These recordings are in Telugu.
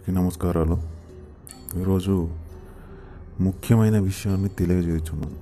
అందరికీ నమస్కారాలు ఈరోజు ముఖ్యమైన విషయాన్ని తెలియజేస్తున్నాను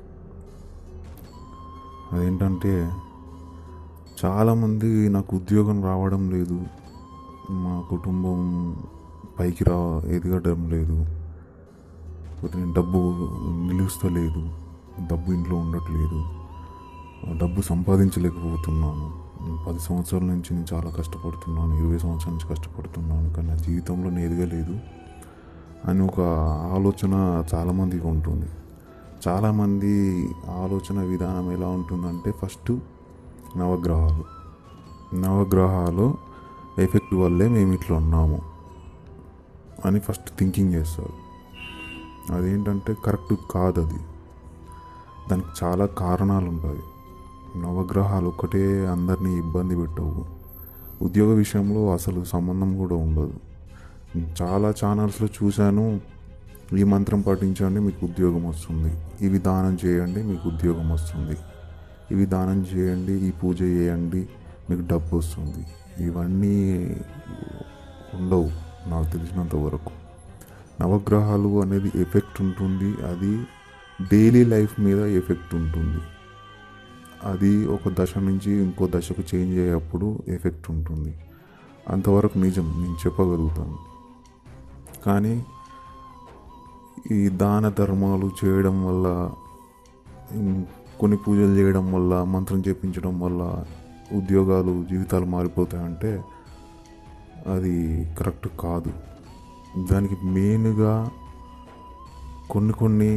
అదేంటంటే చాలామంది నాకు ఉద్యోగం రావడం లేదు మా కుటుంబం పైకి రా ఎదగడం లేదు లేకపోతే నేను డబ్బు నిలుస్తలేదు డబ్బు ఇంట్లో ఉండట్లేదు డబ్బు సంపాదించలేకపోతున్నాను పది సంవత్సరాల నుంచి నేను చాలా కష్టపడుతున్నాను ఇరవై సంవత్సరాల నుంచి కష్టపడుతున్నాను కానీ నా జీవితంలో నేను ఎదగలేదు అని ఒక ఆలోచన చాలామందికి ఉంటుంది చాలామంది ఆలోచన విధానం ఎలా ఉంటుందంటే ఫస్ట్ నవగ్రహాలు నవగ్రహాలు ఎఫెక్ట్ వల్లే మేము ఇట్లా ఉన్నాము అని ఫస్ట్ థింకింగ్ చేస్తారు అదేంటంటే కరెక్ట్ కాదు అది దానికి చాలా కారణాలు ఉంటాయి నవగ్రహాలు ఒక్కటే అందరినీ ఇబ్బంది పెట్టవు ఉద్యోగ విషయంలో అసలు సంబంధం కూడా ఉండదు చాలా ఛానల్స్లో చూశాను ఈ మంత్రం పాటించండి మీకు ఉద్యోగం వస్తుంది ఇవి దానం చేయండి మీకు ఉద్యోగం వస్తుంది ఇవి దానం చేయండి ఈ పూజ చేయండి మీకు డబ్బు వస్తుంది ఇవన్నీ ఉండవు నాకు తెలిసినంత వరకు నవగ్రహాలు అనేది ఎఫెక్ట్ ఉంటుంది అది డైలీ లైఫ్ మీద ఎఫెక్ట్ ఉంటుంది అది ఒక దశ నుంచి ఇంకో దశకు చేంజ్ అయ్యేటప్పుడు ఎఫెక్ట్ ఉంటుంది అంతవరకు నిజం నేను చెప్పగలుగుతాను కానీ ఈ దాన ధర్మాలు చేయడం వల్ల ఉమ్, కొన్ని పూజలు చేయడం వల్ల మంత్రం చెప్పించడం వల్ల ఉద్యోగాలు జీవితాలు మారిపోతాయంటే అది కరెక్ట్ కాదు దానికి మెయిన్గా కొన్ని కొన్ని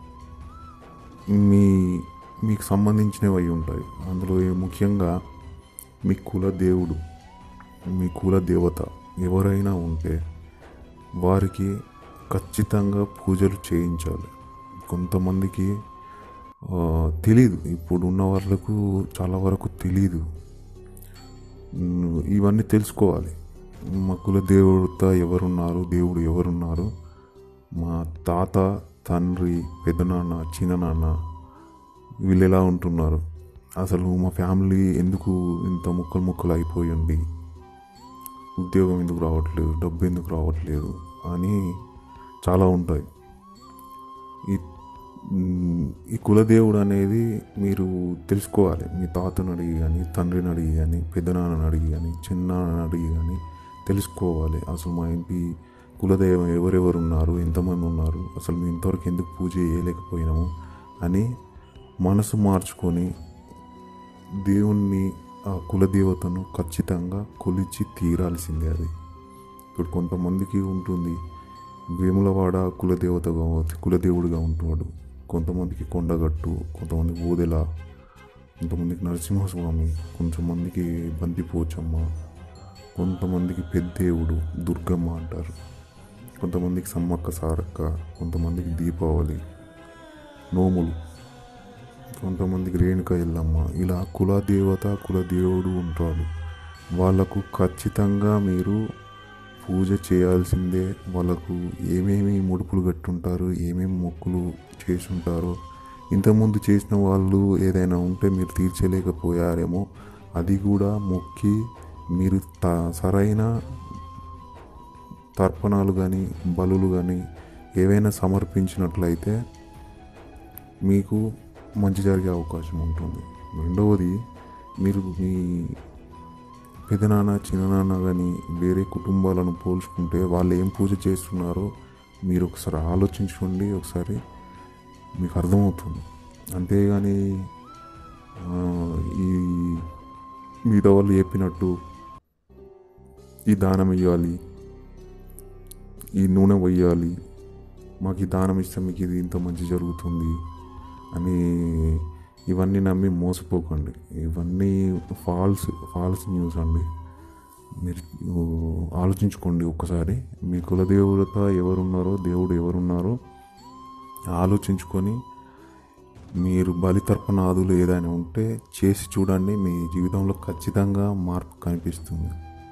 మీ మీకు సంబంధించినవి అయి ఉంటాయి అందులో ఏ- ముఖ్యంగా మీ కుల దేవుడు మీ కుల దేవత ఎవరైనా ఉంటే వారికి ఖచ్చితంగా పూజలు చేయించాలి కొంతమందికి ఆ, తెలీదు ఇప్పుడు ఉన్న వాళ్ళకు చాలా వరకు తెలీదు ఉమ్, ఇవన్నీ తెలుసుకోవాలి మా కుల దేవత ఎవరున్నారు దేవుడు ఎవరున్నారు మా తాత తండ్రి పెద్దనాన్న చిన్ననాన్న వీళ్ళు ఎలా ఉంటున్నారు అసలు మా ఫ్యామిలీ ఎందుకు ఇంత ముక్కలు ముక్కలు అయిపోయింది ఉద్యోగం ఎందుకు రావట్లేదు డబ్బు ఎందుకు రావట్లేదు అని చాలా ఉంటాయి ఈ మ్, ఈ కులదేవుడు అనేది మీరు తెలుసుకోవాలి మీ తాతను అడిగి కానీ తండ్రిని అడిగి కానీ పెద్దనాన్నని అడిగి కానీ చిన్నాన్నని అడిగి కానీ తెలుసుకోవాలి అసలు మా ఇంటి కులదైవం ఎవరెవరు ఉన్నారు ఎంతమంది ఉన్నారు అసలు మేము ఇంతవరకు ఎందుకు పూజ చేయలేకపోయినాము అని మనసు మార్చుకొని దేవుణ్ణి ఆ కులదేవతను ఖచ్చితంగా కొలిచి తీరాల్సిందే అది ఇప్పుడు కొంతమందికి ఉంటుంది వేములవాడ కులదేవతగా కులదేవుడిగా ఉంటాడు కొంతమందికి కొండగట్టు కొంతమందికి ఓదెల కొంతమందికి నరసింహస్వామి కొంతమందికి బంతిపోచమ్మ కొంతమందికి పెద్దేవుడు దుర్గమ్మ అంటారు కొంతమందికి సమ్మక్క సారక్క కొంతమందికి దీపావళి నోములు కొంతమందికి రేణుక ఎల్లమ్మ ఇలా కులదేవత కులదేవుడు ఉంటాడు వాళ్ళకు ఖచ్చితంగా మీరు పూజ చేయాల్సిందే వాళ్ళకు ఏమేమి ముడుపులు కట్టుంటారు ఏమేమి మొక్కులు చేసుంటారో ఇంతకుముందు చేసిన వాళ్ళు ఏదైనా ఉంటే మీరు తీర్చలేకపోయారేమో అది కూడా మొక్కి మీరు త సరైన తర్పణాలు కానీ బలులు కానీ ఏవైనా సమర్పించినట్లయితే మీకు మంచి జరిగే అవకాశం ఉంటుంది రెండవది మీరు మీ పెదనాన్న చిన్ననాన్న కానీ వేరే కుటుంబాలను పోల్చుకుంటే వాళ్ళు ఏం పూజ చేస్తున్నారో మీరు ఒకసారి ఆలోచించుకోండి ఒకసారి మీకు అర్థమవుతుంది అంతేగాని ఆ, ఈ మిగతా వాళ్ళు చెప్పినట్టు ఈ దానం ఇవ్వాలి ఈ నూనె వేయాలి మాకు ఈ దానం ఇస్తే మీకు ఇది ఇంత మంచి జరుగుతుంది అని ఇవన్నీ నమ్మి మోసపోకండి ఇవన్నీ ఫాల్స్ ఫాల్స్ న్యూస్ అండి మీరు ఆలోచించుకోండి ఒక్కసారి మీ కులదేవత ఎవరున్నారో దేవుడు ఎవరున్నారో ఆలోచించుకొని మీరు బలితర్పణాదులు ఏదైనా ఉంటే చేసి చూడండి మీ జీవితంలో ఖచ్చితంగా మార్పు కనిపిస్తుంది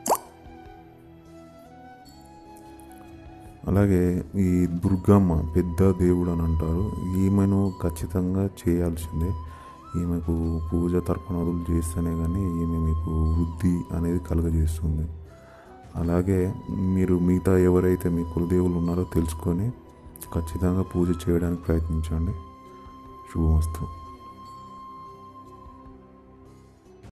అలాగే ఈ దుర్గమ్మ పెద్ద దేవుడు అని అంటారు ఈమెను ఖచ్చితంగా చేయాల్సిందే ఈమెకు పూజ తర్పణాదులు చేస్తేనే కానీ ఈమె మీకు వృద్ధి అనేది కలుగజేస్తుంది అలాగే మీరు మిగతా ఎవరైతే మీ కులదేవులు ఉన్నారో తెలుసుకొని ఖచ్చితంగా పూజ చేయడానికి ప్రయత్నించండి శుభమస్తు